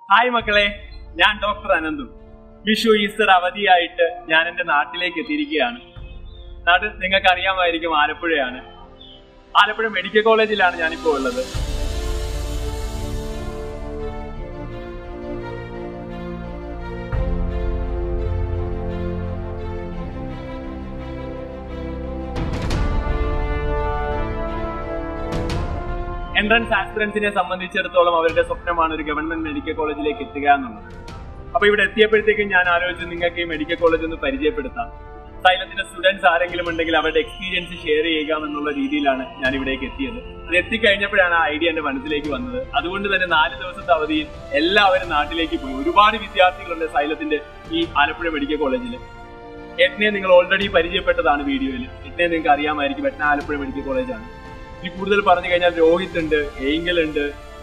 hi മക്കളെ ഞാൻ doctor Ananthu Vishu Easter അവധിയായിട്ട് ഞാൻ എൻ്റെ നാട്ടിലേക്ക് എത്തിയിരിക്കുകയാണ് നാട് നിങ്ങൾക്ക് അറിയാമായിരിക്കും ആലപ്പുഴയാണ് ആലപ്പുഴ മെഡിക്കൽ കോളേജിലാണ് ഞാനിപ്പോൾ ഉള്ളത് എൻട്രൻസ് ആസ്പിറൻസിനെ സംബന്ധിച്ചിടത്തോളം അവരുടെ സ്വപ്നമാണ് ഒരു ഗവൺമെന്റ് മെഡിക്കൽ കോളേജിലേക്ക് എത്തുക എന്നുള്ളത് അപ്പൊ ഇവിടെ എത്തിയപ്പോഴത്തേക്കും ഞാൻ ആലോചിച്ചു നിങ്ങൾക്ക് ഈ മെഡിക്കൽ കോളേജ് ഒന്ന് പരിചയപ്പെടുത്താം സൈലത്തിന്റെ സ്റ്റുഡൻസ് ആരെങ്കിലും ഉണ്ടെങ്കിൽ അവരുടെ എക്സ്പീരിയൻസ് ഷെയർ ചെയ്യുക എന്നുള്ള രീതിയിലാണ് ഞാൻ ഇവിടേക്ക് എത്തിയത് അത് എത്തിക്കഴിഞ്ഞപ്പോഴാണ് ആ ഐഡിയ എന്റെ മനസ്സിലേക്ക് വന്നത് അതുകൊണ്ട് തന്നെ നാല് ദിവസത്തെ അവധിയിൽ എല്ലാവരും നാട്ടിലേക്ക് പോയി ഒരുപാട് വിദ്യാർത്ഥികളുണ്ട് സൈലത്തിന്റെ ഈ ആലപ്പുഴ മെഡിക്കൽ കോളേജിൽ എട്നെ നിങ്ങൾ ഓൾറെഡി പരിചയപ്പെട്ടതാണ് വീഡിയോയിൽ എട്നെ നിങ്ങൾക്ക് അറിയാമായിരിക്കും എട്ന ആലപ്പുഴ മെഡിക്കൽ കോളേജാണ് ഇനി കൂടുതൽ പറഞ്ഞു കഴിഞ്ഞാൽ രോഹിത് ഉണ്ട് ഏങ്കൽ ഉണ്ട്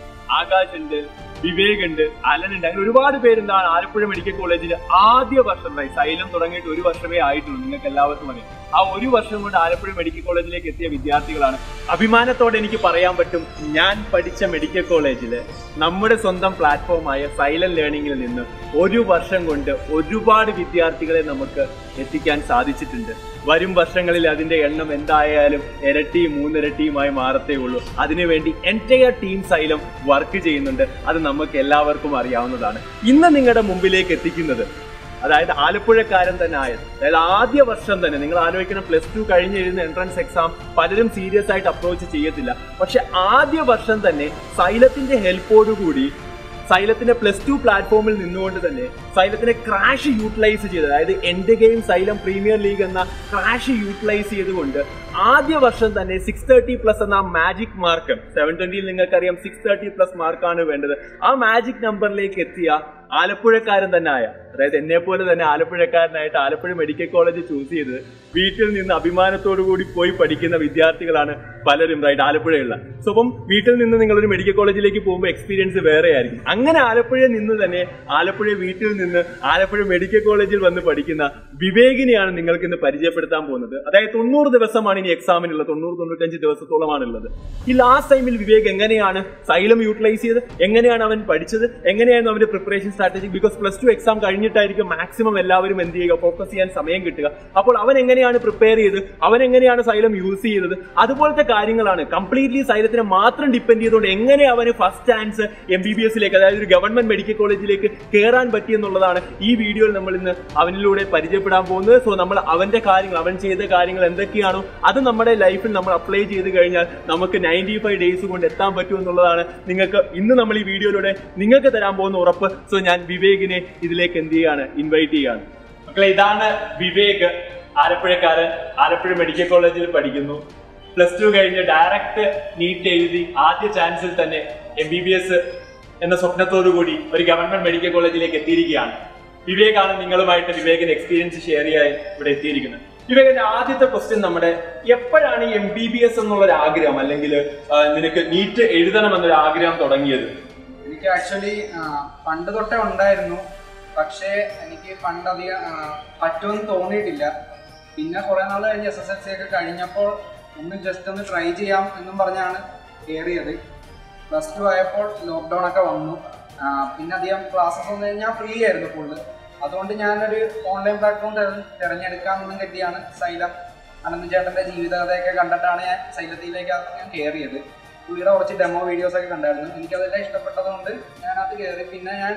ആകാശ് ഉണ്ട് വിവേക് ഉണ്ട് അലൻ ഉണ്ട് അങ്ങനെ ഒരുപാട് പേരുണ്ടാണ് ആലപ്പുഴ മെഡിക്കൽ കോളേജിൽ ആദ്യ വർഷം right, സൈലം തുടങ്ങിയിട്ട് ഒരു വർഷമേ ആയിട്ടുള്ളൂ നിങ്ങൾക്ക് എല്ലാവർക്കും അറിയാം ആ ഒരു വർഷം കൊണ്ട് ആലപ്പുഴ മെഡിക്കൽ കോളേജിലേക്ക് എത്തിയ വിദ്യാർത്ഥികളാണ് അഭിമാനത്തോടെ എനിക്ക് പറയാൻ പറ്റും ഞാൻ പഠിച്ച മെഡിക്കൽ കോളേജിൽ നമ്മുടെ സ്വന്തം പ്ലാറ്റ്ഫോമായ സൈലന്റ് ലേണിംഗിൽ നിന്ന് ഒരു വർഷം കൊണ്ട് ഒരുപാട് വിദ്യാർത്ഥികളെ നമുക്ക് എത്തിക്കാൻ സാധിച്ചിട്ടുണ്ട് വരും വർഷങ്ങളിൽ അതിന്റെ എണ്ണം എന്തായാലും ഇരട്ടിയും മൂന്നിരട്ടിയുമായി മാറത്തേ ഉള്ളൂ അതിനുവേണ്ടി എൻറ്റയർ ടീം സൈലം വർക്ക് ചെയ്യുന്നുണ്ട് അത് നമുക്ക് എല്ലാവർക്കും അറിയാവുന്നതാണ് ഇന്ന് നിങ്ങളുടെ മുമ്പിലേക്ക് എത്തിക്കുന്നത് അതായത് ആലപ്പുഴക്കാരൻ തന്നെ ആയത് അതായത് ആദ്യ വർഷം തന്നെ നിങ്ങൾ ആലോചിക്കണം പ്ലസ് ടു കഴിഞ്ഞ് എഴുതുന്ന എൻട്രൻസ് എക്സാം പലരും സീരിയസ് ആയിട്ട് അപ്രോച്ച് ചെയ്യത്തില്ല പക്ഷെ ആദ്യ വർഷം തന്നെ സൈലത്തിന്റെ ഹെൽപ്പോടുകൂടി സൈലത്തിന്റെ പ്ലസ് ടു പ്ലാറ്റ്ഫോമിൽ നിന്നുകൊണ്ട് തന്നെ സൈലത്തിനെ ക്രാഷ് യൂട്ടിലൈസ് ചെയ്ത് അതായത് end game Xylem premier league എന്ന ക്രാഷ് യൂട്ടിലൈസ് ചെയ്തുകൊണ്ട് ആദ്യ വർഷം തന്നെ സിക്സ് തേർട്ടി പ്ലസ് എന്ന മാജിക് മാർക്ക് സെവൻ ട്വന്റിയിൽ നിങ്ങൾക്കറിയാം സിക്സ് തേർട്ടി പ്ലസ് മാർക്കാണ് വേണ്ടത് ആ മാജിക് നമ്പറിലേക്ക് എത്തിയ ആലപ്പുഴക്കാരൻ തന്നെ ആയ അതായത് എന്നെ പോലെ തന്നെ ആലപ്പുഴക്കാരനായിട്ട് ആലപ്പുഴ മെഡിക്കൽ കോളേജ് ചൂസ് ചെയ്ത് വീട്ടിൽ നിന്ന് അഭിമാനത്തോടു കൂടി പോയി പഠിക്കുന്ന വിദ്യാർത്ഥികളാണ് പലരും റൈറ്റ് ആലപ്പുഴയുള്ള സോ അപ്പം വീട്ടിൽ നിന്ന് നിങ്ങൾ ഒരു മെഡിക്കൽ കോളേജിലേക്ക് പോകുമ്പോൾ എക്സ്പീരിയൻസ് വേറെ ആയിരിക്കും അങ്ങനെ ആലപ്പുഴയിൽ നിന്ന് തന്നെ ആലപ്പുഴ വീട്ടിൽ നിന്ന് ആലപ്പുഴ മെഡിക്കൽ കോളേജിൽ വന്ന് പഠിക്കുന്ന വിവേകിനെയാണ് നിങ്ങൾക്ക് ഇന്ന് പരിചയപ്പെടുത്താൻ പോകുന്നത് അതായത് തൊണ്ണൂറ് ദിവസമാണ് ഇനി എക്സാമിനുള്ളത് തൊണ്ണൂറ് തൊണ്ണൂറ്റഞ്ച് ദിവസത്തോളമാണുള്ളത് ഈ ലാസ്റ്റ് ടൈമിൽ വിവേക് എങ്ങനെയാണ് സൈലം യൂട്ടിലൈസ് ചെയ്ത് എങ്ങനെയാണ് അവൻ പഠിച്ചത് എങ്ങനെയായിരുന്നു അവന്റെ preparation strategy because plus two exam കഴിഞ്ഞിട്ടായിരിക്കും മാക്സിമം എല്ലാവരും എന്ത് ചെയ്യുക ഫോക്കസ് ചെയ്യാൻ സമയം കിട്ടുക അപ്പോൾ അവൻ എങ്ങനെയാണ് പ്രിപ്പയർ ചെയ്ത് അവൻ എങ്ങനെയാണ് സൈലം യൂസ് ചെയ്തത് അതുപോലത്തെ കാര്യങ്ങളാണ് കംപ്ലീറ്റ്ലി സൈലത്തിനെ മാത്രം ഡിപ്പെൻഡ് ചെയ്തുകൊണ്ട് എങ്ങനെ അവന് first chance M B B എസിലേക്ക് അതായത് ഒരു ഗവൺമെന്റ് മെഡിക്കൽ കോളേജിലേക്ക് കയറാൻ പറ്റിയെന്നുള്ളതാണ് ഈ വീഡിയോയിൽ നമ്മൾ ഇന്ന് അവനിലൂടെ പരിചയപ്പെടാൻ പോകുന്നത് സോ നമ്മൾ അവന്റെ കാര്യങ്ങൾ അവൻ ചെയ്ത കാര്യങ്ങൾ എന്തൊക്കെയാണോ അത് നമ്മുടെ ലൈഫിൽ നമ്മൾ അപ്ലൈ ചെയ്ത് കഴിഞ്ഞാൽ നമുക്ക് നയൻറ്റി ഫൈവ് ഡേയ്സ് കൊണ്ട് എത്താൻ പറ്റും എന്നുള്ളതാണ് നിങ്ങൾക്ക് ഇന്ന് നമ്മൾ ഈ വീഡിയോയിലൂടെ നിങ്ങൾക്ക് തരാൻ പോകുന്ന ഉറപ്പ് സോ ഞാൻ വിവേകിനെ ഇതിലേക്ക് എന്ത് ചെയ്യാണ് ഇൻവൈറ്റ് ചെയ്യാണ് മക്കളെ ഇതാണ് വിവേക് ആലപ്പുഴക്കാരൻ ആലപ്പുഴ മെഡിക്കൽ കോളേജിൽ പഠിക്കുന്നു പ്ലസ് ടു കഴിഞ്ഞ് ഡയറക്റ്റ് നീറ്റ് എഴുതി ആദ്യ ചാൻസിൽ തന്നെ എം ബി ബി എസ് എന്ന സ്വപ്നത്തോടു കൂടി ഒരു ഗവൺമെന്റ് മെഡിക്കൽ കോളേജിലേക്ക് എത്തിയിരിക്കുകയാണ് വിവേകാണ് നിങ്ങളുമായിട്ട് വിവേകിന് എക്സ്പീരിയൻസ് ഷെയർ ചെയ്യാൻ ഇവിടെ എത്തിയിരിക്കുന്നത് വിവേകിന്റെ ആദ്യത്തെ ക്വസ്റ്റ്യൻ നമ്മുടെ എപ്പോഴാണ് ഈ എം ബി ബി എസ് എന്നുള്ള ഒരു ആഗ്രഹം അല്ലെങ്കിൽ ആ, നിനക്ക് നീറ്റ് എഴുതണം എന്നൊരു ആഗ്രഹം തുടങ്ങിയത് എനിക്ക് ആക്ച്വലി പണ്ട് തൊട്ടേ ഉണ്ടായിരുന്നു പക്ഷേ എനിക്ക് പണ്ട് അധികം ആ, പറ്റുമെന്ന് തോന്നിയിട്ടില്ല പിന്നെ കുറെ നാൾ കഴിഞ്ഞ് എസ് എസ് എൽ സി ഒക്കെ കഴിഞ്ഞപ്പോൾ ഒന്ന് ജസ്റ്റ് ഒന്ന് ട്രൈ ചെയ്യാം എന്നും പറഞ്ഞാണ് കയറിയത് പ്ലസ് ടു ആയപ്പോൾ ലോക്ക്ഡൗൺ ഒക്കെ വന്നു ആ, പിന്നെ അധികം ക്ലാസ്സസ് ഒന്നും ഞാൻ ഫ്രീ ആയിരുന്നു ഫുള്ള് അതുകൊണ്ട് ഞാനൊരു ഓൺലൈൻ പ്ലാറ്റ്ഫോം തിരഞ്ഞെടുക്കാമെന്നും കരുതിയാണ് സൈലം അനന്ത് ചേട്ടന്റെ ജീവിതകഥയൊക്കെ കണ്ടിട്ടാണ് ഞാൻ സൈലത്തിലേക്ക് ഞാൻ കയറിയത് പുള്ളിയുടെ കുറച്ച് ഡെമോ വീഡിയോസ് ഒക്കെ കണ്ടായിരുന്നു എനിക്കതെല്ലാം ഇഷ്ടപ്പെട്ടതുകൊണ്ട് ഞാനത് കയറി പിന്നെ ഞാൻ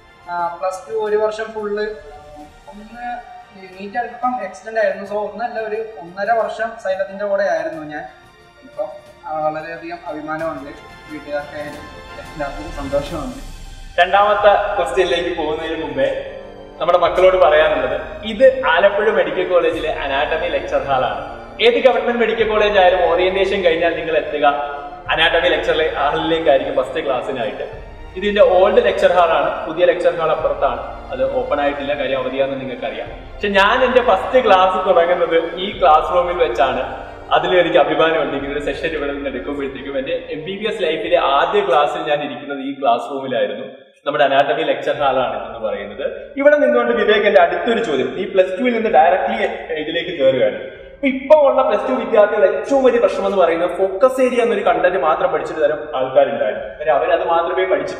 പ്ലസ് ടു ഒരു വർഷം ഫുള്ള് ഒന്ന് നീറ്റ് അല്പം എക്സ്റ്റെൻഡ് ആയിരുന്നു സോ ഒന്നല്ല ഒരു ഒന്നര വർഷം സൈലത്തിന്റെ കൂടെ ആയിരുന്നു ഞാൻ ഇപ്പം ആ, വളരെയധികം അഭിമാനമുണ്ട് വീട്ടുകാർക്കായാലും എല്ലാവർക്കും സന്തോഷമുണ്ട് രണ്ടാമത്തെ ക്വസ്റ്റ്യനിലേക്ക് പോകുന്നതിന് മുമ്പേ നമ്മുടെ മക്കളോട് പറയാനുള്ളത് ഇത് ആലപ്പുഴ മെഡിക്കൽ കോളേജിലെ അനാട്ടമി ലെക്ചർ ഹാളാണ് ഏത് ഗവൺമെന്റ് മെഡിക്കൽ കോളേജ് ആയാലും ഓറിയന്റേഷൻ കഴിഞ്ഞാൽ നിങ്ങൾ എത്തുക അനാട്ടമി ലെക്ചറിലെ ഹാളിലേക്കായിരിക്കും ഫസ്റ്റ് ക്ലാസ്സിനായിട്ട് ഇതിന്റെ ഓൾഡ് ലെക്ചർ ഹാളാണ് പുതിയ ലെക്ചർ ഹാൾ അപ്പുറത്താണ് അത് ഓപ്പൺ ആയിട്ടില്ല കാര്യം അവധിയാണെന്ന് നിങ്ങൾക്ക് അറിയാം പക്ഷെ ഞാൻ എന്റെ ഫസ്റ്റ് ക്ലാസ് തുടങ്ങുന്നത് ഈ ക്ലാസ് റൂമിൽ വെച്ചാണ് അതിൽ എനിക്ക് അഭിമാനമുണ്ട് ഇങ്ങനെ ഒരു സെഷൻ ഇവിടെ നിന്ന് എടുക്കുമ്പോഴത്തേക്കും എന്റെ എം ബി ബി എസ് ലൈഫിലെ ആദ്യ ക്ലാസ്സിൽ ഞാൻ ഇരിക്കുന്നത് ഈ ക്ലാസ് റൂമിലായിരുന്നു നമ്മുടെ അനാട്ടമി ലെക്ചർ ഹാളാണ് എന്ന് പറയുന്നത് ഇവിടെ നിന്നുകൊണ്ട് വിവേക് എന്റെ അടുത്തൊരു ചോദ്യം ഈ പ്ലസ് ടുവിൽ നിന്ന് ഡയറക്ട്ലി ഇതിലേക്ക് കയറുകയാണ് അപ്പൊ ഇപ്പൊ ഉള്ള പ്ലസ് ടു വിദ്യാർത്ഥികൾ ഏറ്റവും വലിയ പ്രശ്നം എന്ന് പറയുന്നത് ഫോക്കസ് ഏരിയ എന്നൊരു കണ്ടന്റ് മാത്രം പഠിച്ചിട്ട് തരം ആൾക്കാരുണ്ടായിരുന്നു കാര്യം അവരത് മാത്രമേ പഠിച്ചിട്ടുള്ളൂ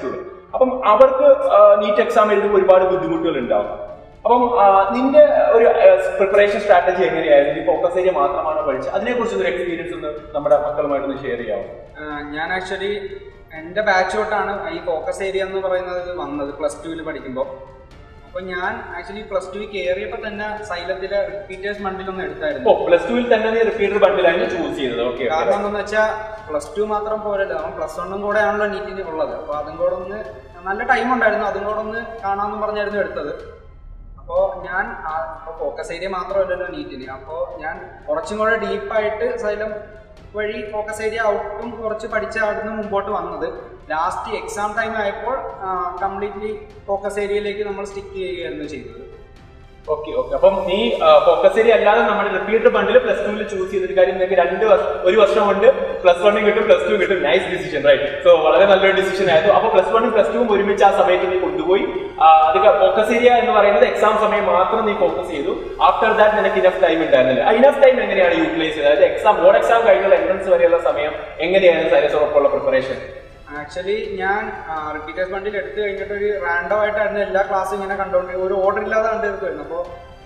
അപ്പം അവർക്ക് നീറ്റ് എക്സാം എഴുതുമ്പോൾ ഒരുപാട് ബുദ്ധിമുട്ടുകൾ ഉണ്ടാവും അപ്പം ആ, നിന്റെ ഒരു പ്രിപ്പറേഷൻ സ്ട്രാറ്റജി എങ്ങനെയായിരുന്നു ഈ ഫോക്കസ് ഏരിയ മാത്രമാണോ പഠിച്ചത് അതിനെക്കുറിച്ച് ഒരു എക്സ്പീരിയൻസ് ഒന്ന് നമ്മുടെ മക്കളുമായിട്ടൊന്ന് ഷെയർ ചെയ്യാമോ ആഹ് ഞാൻ ആക്ച്വലി എൻ്റെ ബാച്ച് തൊട്ടാണ് ഈ ഫോക്കസ് ഏരിയ എന്ന് പറയുന്നത് വന്നത് പ്ലസ് ടുവിൽ പഠിക്കുമ്പോൾ അപ്പോൾ ഞാൻ ആക്ച്വലി പ്ലസ് ടുവിൽ കയറിയപ്പോൾ തന്നെ സൈലത്തിലെ റിപ്പീറ്റേഴ്സ് മണ്ടിലൊന്നും എടുത്തായിരുന്നു ഓ പ്ലസ് ടുവിൽ തന്നെ നീ റിപ്പീറ്റർ ബണ്ടിലാണ് ചൂസ് ചെയ്തത് ഓക്കെ കാരണം എന്താണെന്ന് വെച്ചാൽ പ്ലസ് ടു മാത്രം പോരല്ലോ നമ്മൾ പ്ലസ് വണ്ണും കൂടെ ആണല്ലോ നീറ്റിന് ഉള്ളത് അപ്പോൾ അതും കൂടെ ഒന്ന് നല്ല ടൈം ഉണ്ടായിരുന്നു അതും കൂടെ ഒന്ന് കാണാമെന്ന് പറഞ്ഞായിരുന്നു എടുത്തത് അപ്പോൾ ഞാൻ ഇപ്പോൾ ഫോക്കസ് ഏരിയ മാത്രമല്ലല്ലോ നീറ്റിന് അപ്പോൾ ഞാൻ കുറച്ചും കൂടെ ഡീപ്പായിട്ട് സൈലം വഴി ഫോക്കസ് ഏരിയ ഔട്ടും കുറച്ച് പഠിച്ച അവിടുന്ന് മുമ്പോട്ട് വന്നത് ലാസ്റ്റ് എക്സാം ടൈം ആയപ്പോൾ കംപ്ലീറ്റ്ലി ഫോക്കസ് ഏരിയയിലേക്ക് നമ്മൾ സ്റ്റിക്ക് ചെയ്യുകയായിരുന്നു ചെയ്തത് ഓക്കെ ഓക്കെ അപ്പം നീ ഫോക്കസ് ഏരിയ അല്ലാതെ നമ്മുടെ റിപ്പീറ്റർ ബണ്ടിൽ പ്ലസ് ടുവിൽ ചൂസ് ചെയ്തൊരു കാര്യം നിങ്ങൾക്ക് രണ്ട് വർഷം ഒരു വർഷം കൊണ്ട് പ്ലസ് വണ്ണും കിട്ടും പ്ലസ് ടു കിട്ടും നൈസ് ഡിസിഷൻ റൈറ്റ് സോ വളരെ നല്ലൊരു ഡിസിഷൻ ആയിരുന്നു അപ്പൊ പ്ലസ് വണ്ണും പ്ലസ് ടുവും ഒരുമിച്ച് ആ സമയത്ത് നീ കൊണ്ടുപോയി ആ, അത് ഫോക്കസ് ഏരിയ എന്ന് പറയുന്നത് എക്സാം സമയം മാത്രം നീ ഫോക്കസ് ചെയ്തു ആഫ്റ്റർ ദാറ്റ് നിനക്ക് ഇനഫ് ടൈം ഉണ്ടായിരുന്നില്ല ആ ഇനഫ് ടൈം എങ്ങനെയാണ് യൂട്ടിലൈസ് ചെയ്തത് അതായത് എക്സാം ബോർഡ് എക്സാം കഴിഞ്ഞുള്ള എൻട്രൻസ് വരെയുള്ള സമയം എങ്ങനെയാണ് സൈലസ് ഉറപ്പുള്ള പ്രിപ്പറേഷൻ ആക്ച്വലി ഞാൻ റിപ്പീറ്റേഴ്സ് ബണ്ടിൽ എടുത്തു കഴിഞ്ഞിട്ട് ഒരു റാൻഡം ആയിട്ടായിരുന്നു എല്ലാ ക്ലാസ്സും ഇങ്ങനെ കണ്ടുകൊണ്ട് ഒരു ഓർഡർ ഇല്ലാതെ കണ്ടു തീർക്കുമായിരുന്നു അപ്പോൾ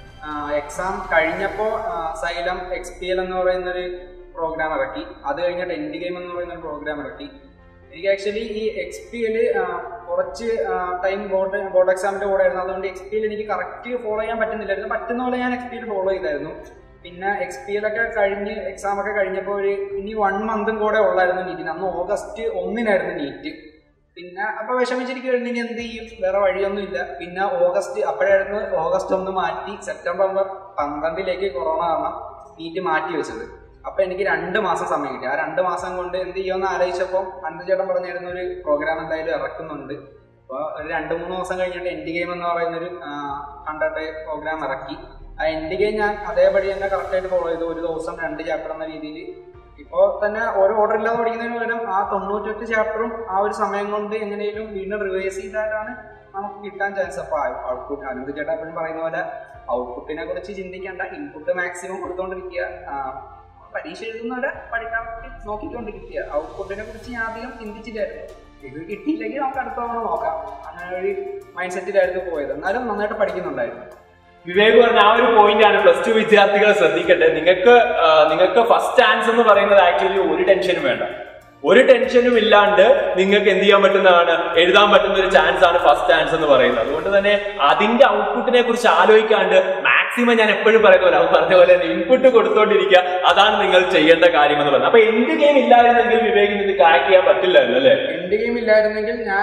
എക്സാം കഴിഞ്ഞപ്പോൾ സൈലം എക്സ് പി എൽ എന്ന് പറയുന്ന ഒരു പ്രോഗ്രാം ഇറക്കി അത് കഴിഞ്ഞിട്ട് എൻഡ് ഗെയിം എന്ന് പറയുന്ന ഒരു പ്രോഗ്രാം ഇറക്കി എനിക്ക് ആക്ച്വലി ഈ എക്സ് പി എൽ കുറച്ച് ടൈം ബോർഡ് ബോർഡ് എക്സാമിന്റെ കൂടെ ആയിരുന്നു അതുകൊണ്ട് എക്സ് പി എൽ എനിക്ക് കറക്റ്റ് ഫോളോ ചെയ്യാൻ പറ്റുന്നില്ലായിരുന്നു പറ്റുന്ന പോലെ ഞാൻ എക്സ് പി എൽ ഫോളോ ചെയ്തായിരുന്നു പിന്നെ എക്സ് പി എൽ ഒക്കെ കഴിഞ്ഞ് എക്സാം ഒക്കെ കഴിഞ്ഞപ്പോൾ ഒരു ഇനി വൺ മന്തും കൂടെ ഉള്ളായിരുന്നു നീറ്റിന് അന്ന് ഓഗസ്റ്റ് ഒന്നിനായിരുന്നു നീറ്റ് പിന്നെ അപ്പൊ വിഷമിച്ചിരിക്കുവായിരുന്നു ഇനി എന്ത് ചെയ്യും വേറെ വഴിയൊന്നും ഇല്ല പിന്നെ ഓഗസ്റ്റ് അപ്പോഴായിരുന്നു ഓഗസ്റ്റ് ഒന്ന് മാറ്റി സെപ്റ്റംബർ പന്ത്രണ്ടിലേക്ക് കൊറോണ കാരണം നീറ്റ് മാറ്റി വെച്ചത് അപ്പൊ എനിക്ക് രണ്ട് മാസം സമയം കിട്ടി ആ രണ്ട് മാസം കൊണ്ട് എന്ത് ചെയ്യുമെന്ന് ആലോചിച്ചപ്പോൾ അനന്ത ചേട്ടൻ പറഞ്ഞിരുന്ന ഒരു പ്രോഗ്രാം എന്തായാലും ഇറക്കുന്നുണ്ട് അപ്പോൾ ഒരു രണ്ട് മൂന്ന് ദിവസം കഴിഞ്ഞിട്ട് എൻഡ് ഗെയിം എന്ന് പറയുന്ന ഒരു ഹൺഡ്രഡ് പ്രോഗ്രാം ഇറക്കി ആ എൻഡ് ഗെയിം ഞാൻ അതേപടി തന്നെ കറക്റ്റായിട്ട് ഫോളോ ചെയ്തു ഒരു ദിവസം രണ്ട് ചാപ്റ്റർ എന്ന രീതിയിൽ ഇപ്പോൾ തന്നെ ഓരോ ഓർഡർ ഇല്ലാതെ പഠിക്കുന്നതിന് പകരം ആ തൊണ്ണൂറ്റെട്ട് ചാപ്റ്ററും ആ ഒരു സമയം കൊണ്ട് എങ്ങനെയും വീണ്ടും റിവൈസ് ചെയ്താലാണ് നമുക്ക് കിട്ടാൻ ചാൻസ് അപ്പോൾ ഔട്ട്പുട്ട് അനന്ത് ചേട്ടാ എപ്പോഴും പറയുന്ന പോലെ ഔട്ട്പുട്ടിനെ കുറിച്ച് ചിന്തിക്കേണ്ട ഇൻപുട്ട് മാക്സിമം കൊടുത്തോണ്ടിരിക്കുക ആ, പരീക്ഷ എഴുതുന്നവരെ പഠിക്കാൻ വേണ്ടി നോക്കിക്കൊണ്ടിരിക്കുക ഔട്ട്പുട്ടിനെ കുറിച്ച് ഞാൻ അധികം ചിന്തിച്ചില്ലായിരുന്നു ഇത് കിട്ടിയില്ലെങ്കിൽ നമുക്ക് അടുത്ത തവണ നോക്കാം അങ്ങനെ ഒരു മൈൻഡ് സെറ്റിലായിരുന്നു പോയത് എന്നാലും നന്നായിട്ട് പഠിക്കുന്നുണ്ടായിരുന്നു വിവേക് പറഞ്ഞ ആ ഒരു പോയിന്റ് ആണ് പ്ലസ് ടു വിദ്യാർത്ഥികൾ ശ്രദ്ധിക്കേണ്ടത് നിങ്ങൾക്ക് ആ, നിങ്ങൾക്ക് ഫസ്റ്റ് ചാൻസ് എന്ന് പറയുന്നത് ആക്ച്വലി ഒരു ടെൻഷനും വേണ്ട ഒരു ടെൻഷനും ഇല്ലാണ്ട് നിങ്ങൾക്ക് എന്ത് ചെയ്യാൻ പറ്റുന്നതാണ് എഴുതാൻ പറ്റുന്ന ഒരു ചാൻസ് ആണ് ഫസ്റ്റ് ചാൻസ് എന്ന് പറയുന്നത് അതുകൊണ്ട് തന്നെ അതിന്റെ ഔട്ട്പുട്ടിനെ കുറിച്ച് ആലോചിക്കാണ്ട് മാക്സിമം ഞാൻ എപ്പോഴും പറയുന്ന പോലെ അവൻ പറഞ്ഞ പോലെ ഇൻപുട്ട് കൊടുത്തോണ്ടിരിക്കുക അതാണ് നിങ്ങൾ ചെയ്യേണ്ട കാര്യം എന്ന് പറഞ്ഞത് അപ്പൊ എന്ത് ഗെയിം ഇല്ലായിരുന്നെങ്കിൽ വിവേകിന് ഇത് ക്രാക്ക് ചെയ്യാൻ പറ്റില്ലായിരുന്നു അല്ലേ എൻഡ് ഗെയിം ഇല്ലായിരുന്നെങ്കിൽ ഞാൻ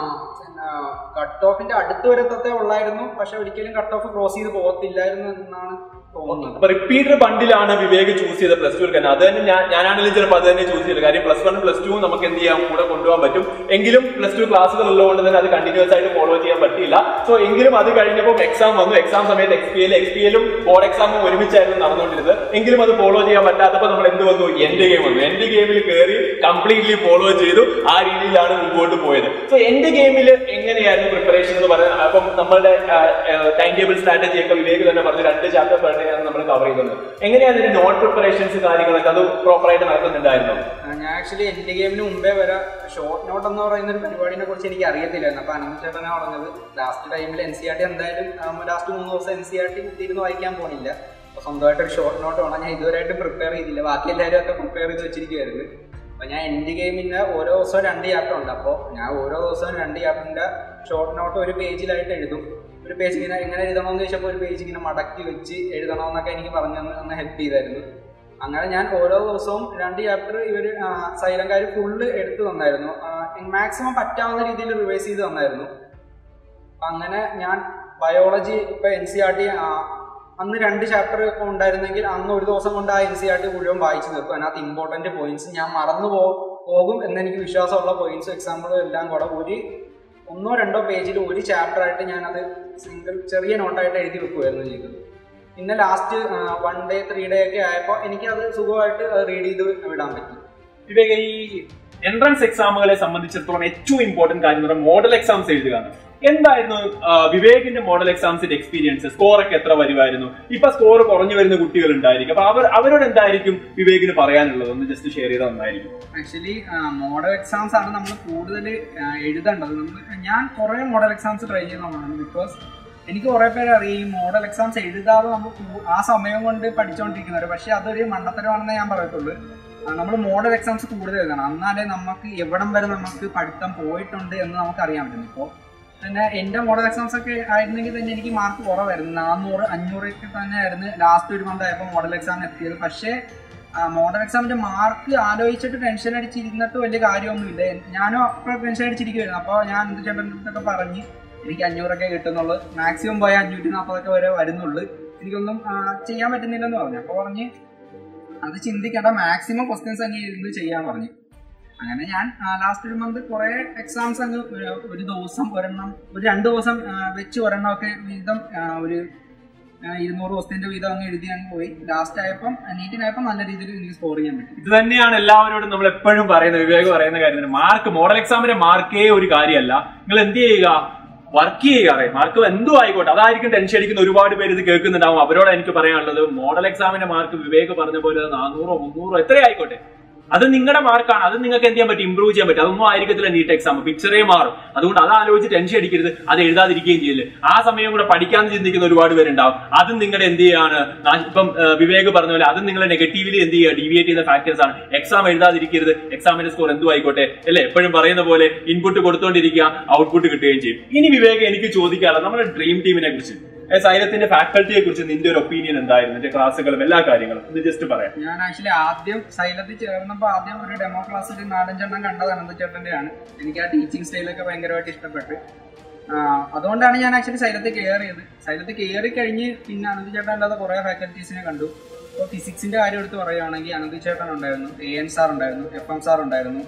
കട്ട് ഓഫിന്റെ അടുത്ത് വരത്തത്തെ ഉള്ളായിരുന്നു പക്ഷെ ഒരിക്കലും കട്ട് ഓഫ് ക്രോസ് ചെയ്ത് പോകത്തില്ലായിരുന്നു എന്നാണ് തോന്നുന്നത് അപ്പൊ റിപ്പീറ്റർ ബണ്ടിലാണ് വിവേക് ചൂസ് ചെയ്ത പ്ലസ് ടു എടുക്കാൻ അത് തന്നെ ഞാൻ ഞാനാണെങ്കിലും ചിലപ്പോൾ അത് തന്നെ ചൂസ് ചെയ്തത് കാര്യം പ്ലസ് വൺ പ്ലസ് ടു നമുക്ക് എന്ത് ചെയ്യാം കൂടെ കൊണ്ടുപോകാൻ പറ്റും എങ്കിലും പ്ലസ് ടു ക്ലാസ്സുകൾ ഉള്ളതുകൊണ്ട് തന്നെ അത് കണ്ടിന്യൂസ് ആയിട്ട് ഫോളോ ചെയ്യാൻ പറ്റില്ല സോ എങ്കിലും അത് കഴിഞ്ഞപ്പോൾ എക്സാം വന്നു എക്സാം സമയത്ത് X P L X P എല്ലും ബോർഡ് എക്സാമും ഒരുമിച്ചായിരുന്നു നടന്നുകൊണ്ടിരുന്നത് എങ്കിലും അത് ഫോളോ ചെയ്യാൻ പറ്റാത്തപ്പോൾ നമ്മൾ എന്ത് വന്നു എന്റെ ഗെയിം വന്നു എന്റെ ഗെയിമിൽ കയറി കംപ്ലീറ്റ്ലി ഫോളോ ചെയ്തു ആ രീതിയിലാണ് മുമ്പോട്ട് പോയത് സോ എന്റെ ഗെയിമിൽ എങ്ങനെയായിരുന്നു പ്രിപ്പറേഷൻ എന്ന് പറയുന്നത് അപ്പം നമ്മളുടെ ടൈം ടേബിൾ സ്ട്രാറ്റജി ഒക്കെ വിവേക് തന്നെ പറഞ്ഞു രണ്ട് ചാപ്റ്റർ പെർ ഡേ ആണ് നമ്മൾ കവർ ചെയ്യുന്നത് എങ്ങനെയാണ് ഇതിന്റെ നോട്ട് പ്രിപ്പറേഷൻസ് കാര്യങ്ങളൊക്കെ അത് പ്രോപ്പറായിട്ട് നടക്കുന്നുണ്ടായിരുന്നു ആ, ഞാൻ ആക്ച്വലി എന്റെ ഗെയിമിന് മുമ്പേ വരെ ഷോർട്ട് നോട്ട് എന്ന് പറയുന്ന ഒരു പരിപാടിനെ കുറിച്ച് എനിക്ക് അറിയത്തില്ലായിരുന്നു അപ്പൊ അനന്ത് ചേട്ടനാ പറഞ്ഞത് ലാസ്റ്റ് ടൈമിൽ എൻ സി ആർ ടി എന്തായാലും ലാസ്റ്റ് മൂന്ന് ദിവസം എൻ സി ആർ ടി കുത്തിയിരുന്ന് വായിക്കാൻ പോണില്ല അപ്പൊ സ്വന്തമായിട്ട് ഒരു ഷോർട്ട് നോട്ട് വേണം ഞാൻ ഇതുവരെയായിട്ട് പ്രിപ്പയർ ചെയ്തില്ല ബാക്കി എല്ലാവരും ഒക്കെ പ്രിപ്പയർ ചെയ്ത് വെച്ചിരിക്കുവായിരുന്നു അപ്പൊ ഞാൻ എൻഡ് ഗെയിമിന്റെ ഓരോ ദിവസവും രണ്ട് ചാപ്റ്റർ ഉണ്ട് അപ്പോൾ ഞാൻ ഓരോ ദിവസവും രണ്ട് ചാപ്റ്ററിന്റെ ഷോർട്ട് നോട്ട് ഒരു പേജിലായിട്ട് എഴുതും ഒരു പേജ് ഇങ്ങനെ എങ്ങനെ എഴുതണമെന്ന് ചോദിച്ചപ്പോൾ ഒരു പേജ് ഇങ്ങനെ മടക്കി വെച്ച് എഴുതണമെന്നൊക്കെ എനിക്ക് പറഞ്ഞു തന്ന് അന്ന് ഹെൽപ്പ് ചെയ്തായിരുന്നു അങ്ങനെ ഞാൻ ഓരോ ദിവസവും രണ്ട് ചാപ്റ്റർ ഇവർ സൈലങ്കാർ ഫുള്ള് എടുത്തു തന്നായിരുന്നു മാക്സിമം പറ്റാവുന്ന രീതിയിൽ റിവൈസ് ചെയ്ത് തന്നായിരുന്നു അപ്പൊ അങ്ങനെ ഞാൻ ബയോളജി ഇപ്പൊ എൻ സി ആർ ടി അന്ന് രണ്ട് ചാപ്റ്റർ ഉണ്ടായിരുന്നെങ്കിൽ അന്ന് ഒരു ദിവസം കൊണ്ട് ആ എൻ സി ആർ ടി മുഴുവൻ വായിച്ചു തീർക്കും അതിനകത്ത് ഇമ്പോർട്ടന്റ് പോയിന്റ്സ് ഞാൻ മറന്നു പോ പോകും എന്നെനിക്ക് വിശ്വാസമുള്ള പോയിന്റ്സും എക്സാമ്പിളും എല്ലാം കൂടെ ഒരു ഒന്നോ രണ്ടോ പേജിൽ ഒരു ചാപ്റ്റർ ആയിട്ട് ഞാനത് സിംഗിൾ ചെറിയ നോട്ടായിട്ട് എഴുതി വെക്കുമായിരുന്നു ചെയ്തത് പിന്നെ last one day three day ഒക്കെ ആയപ്പോൾ എനിക്ക് അത് സുഖമായിട്ട് റീഡ് ചെയ്ത് വിടാൻ പറ്റി വിവേക് ഈ എൻട്രൻസ് എക്സാമുകളെ സംബന്ധിച്ചിടത്തോളം ഏറ്റവും ഇമ്പോർട്ടന്റ് കാര്യം എന്ന് പറയുന്നത് മോഡൽ എക്സാംസ് എഴുതുകയാണ് എന്തായിരുന്നു ആ, വിവേകിന്റെ മോഡൽ എക്സാംസിന്റെ എക്സ്പീരിയൻസ് സ്കോർ ഒക്കെ എത്ര വരുമായിരുന്നു ഇപ്പൊ സ്കോർ കുറഞ്ഞു വരുന്ന കുട്ടികൾ ഉണ്ടായിരിക്കും അപ്പൊ അവർ അവരോട് എന്തായിരിക്കും വിവേകിന് പറയാനുള്ളത് ഒന്ന് ജസ്റ്റ് ഷെയർ ചെയ്താൽ നന്നായിരിക്കും ആക്ച്വലി മോഡൽ എക്സാംസ് ആണ് നമ്മൾ കൂടുതൽ എഴുതേണ്ടത് നമ്മൾ ഞാൻ കുറേ മോഡൽ എക്സാംസ് ട്രൈ ചെയ്യുന്നതാണ് ബിക്കോസ് എനിക്ക് കുറേ പേര് അറിയാം ഈ മോഡൽ എക്സാംസ് എഴുതാതെ നമ്മൾ കൂ- ആ സമയം കൊണ്ട് പഠിച്ചുകൊണ്ടിരിക്കുന്നവർ പക്ഷെ അതൊരു മണ്ടത്തരമാണെന്ന് ഞാൻ പറയത്തുള്ളൂ നമ്മൾ മോഡൽ എക്സാംസ് കൂടുതൽ എഴുതണം എന്നാലേ നമുക്ക് എവിടം വരെ നമുക്ക് പഠിത്തം പോയിട്ടുണ്ട് എന്ന് നമുക്ക് അറിയാൻ പറ്റും ഇപ്പോൾ പിന്നെ എൻ്റെ മോഡൽ എക്സാംസ് ഒക്കെ ആയിരുന്നെങ്കിൽ തന്നെ എനിക്ക് മാർക്ക് കുറവായിരുന്നു നാനൂറ് അഞ്ഞൂറൊക്കെ തന്നെ ആയിരുന്നു ലാസ്റ്റ് ഒരു മന്ത് ആയപ്പോൾ മോഡൽ എക്സാം എത്തിയത് പക്ഷേ മോഡൽ എക്സാമിന്റെ മാർക്ക് ആലോചിച്ചിട്ട് ടെൻഷൻ അടിച്ചിരുന്നിട്ട് വലിയ കാര്യമൊന്നുമില്ല ഞാനും അപ്പോൾ ടെൻഷൻ അടിച്ചിരിക്കുമായിരുന്നു അപ്പോൾ ഞാൻ എന്ത് ചേട്ടൻ്റെ അടുത്തൊക്കെ പറഞ്ഞ് എനിക്ക് അഞ്ഞൂറൊക്കെ കിട്ടുന്നുള്ളൂ മാക്സിമം പോയ അഞ്ഞൂറ്റി നാൽപ്പതൊക്കെ വരെ വരുന്നുള്ളൂ എനിക്കൊന്നും ആ, ചെയ്യാൻ പറ്റുന്നില്ലെന്ന് പറഞ്ഞു അപ്പോൾ പറഞ്ഞ് അത് ചിന്തിക്കേണ്ട മാക്സിമം ക്വസ്റ്റ്യൻസ് അങ്ങ് ഇരുന്ന് ചെയ്യാൻ പറഞ്ഞു അങ്ങനെ ഞാൻ ലാസ്റ്റ് ഒരു മന്ത് കുറെ എക്സാംസ് അങ്ങ് ഒരു- ഒരു ദിവസം ഒരെണ്ണം ഒരു രണ്ട് ദിവസം ആ, വെച്ച് ഒരെണ്ണം ഒക്കെ വീതം ആ, ഒരു ആ, ഇരുന്നൂറ് ക്വസ്റ്റ്യൻ്റെ വീതം അങ്ങ് എഴുതി അങ്ങ് പോയി ലാസ്റ്റ് ആയപ്പം നീറ്റിനായപ്പം നല്ല രീതിയിൽ എനിക്ക് സ്കോർ ചെയ്യാൻ പറ്റി ഇത് തന്നെയാണ് എല്ലാവരോടും നമ്മൾ എപ്പോഴും പറയുന്നത് വിവേക് പറയുന്ന കാര്യം മാർക്ക് മോഡൽ എക്സാമിന്റെ മാർക്കേ ഒരു കാര്യമല്ല നിങ്ങൾ എന്ത് ചെയ്യുക വർക്ക് ചെയ്യുക മാർക്ക് എന്തും ആയിക്കോട്ടെ അതായിരിക്കും ടെൻഷൻ അടിക്കുന്ന ഒരുപാട് പേര് ഇത് കേൾക്കുന്നുണ്ടാവും അവരോട് എനിക്ക് പറയാനുള്ളത് മോഡൽ എക്സാമിന്റെ മാർക്ക് വിവേക് പറഞ്ഞ പോലെ നാനൂറോ മുന്നൂറോ എത്രയായിക്കോട്ടെ അത് നിങ്ങളുടെ മാർക്കാണ് അത് നിങ്ങൾക്ക് എന്ത് ചെയ്യാൻ പറ്റും ഇമ്പ്രൂവ് ചെയ്യാൻ പറ്റും അതൊന്നും ആയിരിക്കത്തില്ല നീറ്റ് എക്സാം പിക്ചറേ മാറും അതുകൊണ്ട് അത് ആലോചിച്ച് ടെൻഷൻ അടിക്കരുത് അത് എഴുതാതിരിക്കുകയും ചെയ്യില്ല ആ സമയം കൂടെ പഠിക്കാൻ ചിന്തിക്കുന്ന ഒരുപാട് പേരുണ്ടാവും അതും നിങ്ങളുടെ എന്ത് ചെയ്യാണ് നാ- ഇപ്പം ആ, വിവേക് പറഞ്ഞ പോലെ അതും നിങ്ങളെ നെഗറ്റീവ്ലി എന്ത് ചെയ്യുക ഡീവിയേറ്റ് ചെയ്യുന്ന ഫാക്ടേഴ്സ് ആണ് എക്സാം എഴുതാതിരിക്കരുത് എക്സാമിന്റെ സ്കോർ എന്തും ആയിക്കോട്ടെ അല്ലേ എപ്പോഴും പറയുന്ന പോലെ ഇൻപുട്ട് കൊടുത്തോണ്ടിരിക്കുക ഔട്ട്പുട്ട് കിട്ടുകയും ചെയ്യും ഇനി വിവേക് എനിക്ക് ചോദിക്കാനുള്ളത് നമ്മുടെ ഡ്രീം ടീമിനെ കുറിച്ച് ഏ, സൈലത്തിന്റെ ഫാക്കൽറ്റിയെ കുറിച്ച് നിന്റെ ഒരു ഒപ്പീനിയൻ എന്തായിരുന്നു നിന്റെ ക്ലാസ്സുകളും എല്ലാ കാര്യങ്ങളും ഇത് ജസ്റ്റ് പറയാം ഞാൻ ആക്ച്വലി ആദ്യം സൈലത്തിൽ ചേർന്നപ്പോൾ ആദ്യം ഒരു ഡെമോ ക്ലാസ്സിൽ നാലഞ്ചെണ്ണം കണ്ടത് അനന്തചേട്ടൻ്റെയാണ് എനിക്ക് ആ ടീച്ചിങ് സ്റ്റൈലൊക്കെ ഭയങ്കരമായിട്ട് ഇഷ്ടപ്പെട്ടു ആ, അതുകൊണ്ടാണ് ഞാൻ ആക്ച്വലി സൈലത്തിൽ കയറിയത് സൈലത്തിൽ കയറി കഴിഞ്ഞ് പിന്നെ അനന്തചേട്ടൻ അല്ലാതെ കുറേ ഫാക്കൽറ്റീസിനെ കണ്ടു ഇപ്പോൾ ഫിസിക്സിന്റെ കാര്യം എടുത്ത് പറയുകയാണെങ്കിൽ അനന്തചേട്ടൻ ഉണ്ടായിരുന്നു എ എൻ സാർ ഉണ്ടായിരുന്നു എഫ് എം സാർ ഉണ്ടായിരുന്നു